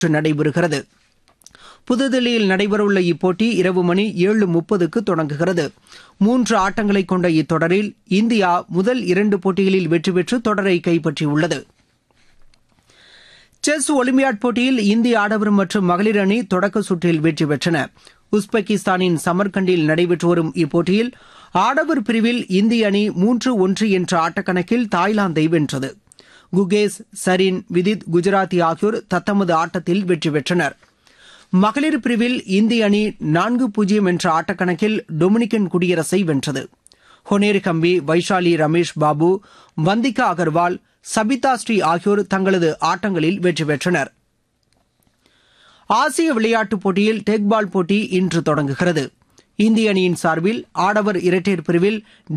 நடைபெறுகிறது புதுதில்லியில் நடைபெறவுள்ள இப்போட்டி இரவு மணி ஏழு முப்பதுக்கு தொடங்குகிறது மூன்று ஆட்டங்களை கொண்ட இத்தொடரில் இந்தியா முதல் இரண்டு போட்டிகளில் வெற்றி பெற்று தொடரை கைப்பற்றியுள்ளது செஸ் ஒலிம்பியாட் போட்டியில் இந்திய ஆடவர் மற்றும் மகளிர் அணி தொடக்க சுற்றில் வெற்றி பெற்றன உஸ்பெகிஸ்தானின் சமர்கண்டில் நடைபெற்று வரும் இப்போட்டியில் ஆடவர் பிரிவில் இந்திய அணி மூன்று ஒன்று என்ற ஆட்டக்கணக்கில் தாய்லாந்தை வென்றது குகேஸ் சரின் விதித் குஜராத்தி ஆகியோர் தத்தமது ஆட்டத்தில் வெற்றி பெற்றனர் மகளிர் பிரிவில் இந்திய அணி நான்கு பூஜ்ஜியம் என்ற ஆட்டக்கணக்கில் டொமினிக்கன் குடியரசை வென்றது ஹொனேர் கம்பி வைஷாலி ரமேஷ் பாபு வந்திகா அகர்வால் சபிதா ஸ்ரீ ஆகியோர் தங்களது ஆட்டங்களில் வெற்றி பெற்றனர் ஆசிய விளையாட்டுப் போட்டியில் டெக்பால் போட்டி இன்று தொடங்குகிறது இந்திய அணியின் சார்பில் ஆடவர் இரட்டையர் பிரிவில்